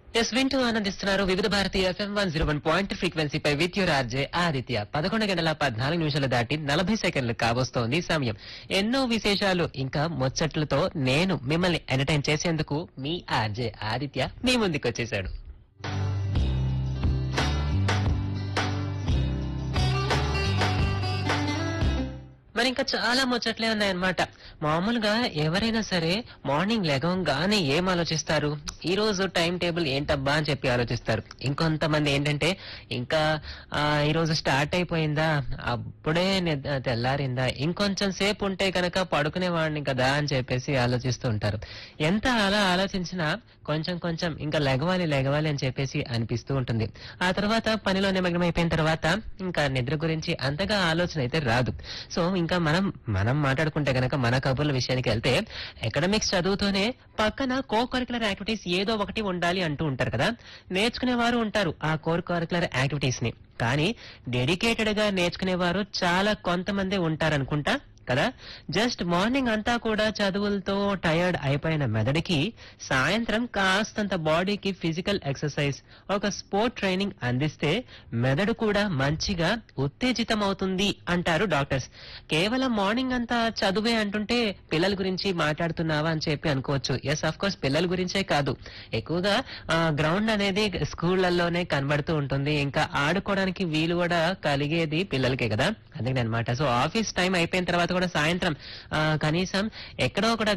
yes వింటూ ఆనందిస్తున్నారు వివిధ భారతీయ FM one zero one point ఫ్రీక్వెన్సీపై విత్ యువర్ ఆర్జే ఆదిత్య పదకొండు గంటల పద్నాలుగు నిమిషాలు దాటి నలభై సెకండ్లు కావస్తోంది సమయం ఎన్నో విశేషాలు ఇంకా ముచ్చట్లతో నేను మిమ్మల్ని ఎంటర్టైన్ చేసేందుకు మీ ఆర్జే ఆదిత్య మీ ముందుకు వచ్చేసాడు మరి ఇంకా చాలా ముచ్చట్లే ఉన్నాయన్నమాట మామూలుగా ఎవరైనా సరే మార్నింగ్ లెగంగానే ఏం ఆలోచిస్తారు ఈ రోజు టైం టేబుల్ ఏంటబ్బా అని చెప్పి ఆలోచిస్తారు ఇంకొంతమంది ఏంటంటే ఇంకా ఆ, ఈ రోజు స్టార్ట్ అయిపోయిందా అప్పుడే నిద్ర తెల్లారిందా ఇంకొంచెం సేపు ఉంటే కనుక పడుకునేవాడిని కదా అని చెప్పేసి ఆలోచిస్తూ ఉంటారు ఎంత అలా ఆలోచించినా కొంచెం కొంచెం ఇంకా లెగవాలి లెగవాలి అని చెప్పేసి అనిపిస్తూ ఉంటుంది ఆ తర్వాత పనిలో నిమగ్నం అయిపోయిన తర్వాత ఇంకా నిద్ర గురించి అంతగా ఆలోచన అయితే రాదు సో ఇంకా మనం మనం మాట్లాడుకుంటే గనక మన కబుర్ల విషయానికి వెళ్తే ఎకడమిక్స్ చదువుతూనే పక్కన కో కరికులర్ యాక్టివిటీస్ ఏదో ఒకటి ఉండాలి అంటూ ఉంటారు కదా నేర్చుకునే వారు ఉంటారు ఆ కోర్ కరికులర్ యాక్టివిటీస్ ని కానీ డెడికేటెడ్ గా నేర్చుకునేవారు చాలా కొంతమంది ఉంటారనుకుంటా కదా జస్ట్ మార్నింగ్ అంతా కూడా చదువులతో టయర్డ్ అయిపోయిన మెదడుకి సాయంత్రం కాస్తంత బాడీకి ఫిజికల్ ఎక్సర్సైజ్ ఒక స్పోర్ట్ ట్రైనింగ్ అందిస్తే మెదడు కూడా మంచిగా ఉత్తేజితం అవుతుంది అంటారు డాక్టర్స్ కేవలం మార్నింగ్ అంతా చదువే అంటుంటే పిల్లల గురించి మాట్లాడుతున్నావా అని చెప్పి అనుకోవచ్చు ఎస్ అఫ్ కోర్స్ పిల్లల గురించే కాదు ఎక్కువగా గ్రౌండ్ అనేది స్కూళ్లలోనే కనబడుతూ ఉంటుంది ఇంకా ఆడుకోవడానికి వీలు కూడా కలిగేది పిల్లలకే కదా అందుకని అనమాట సో ఆఫీస్ టైం అయిపోయిన తర్వాత కూడా సాయంత్రం ఆ, కనీసం ఎక్కడో కూడా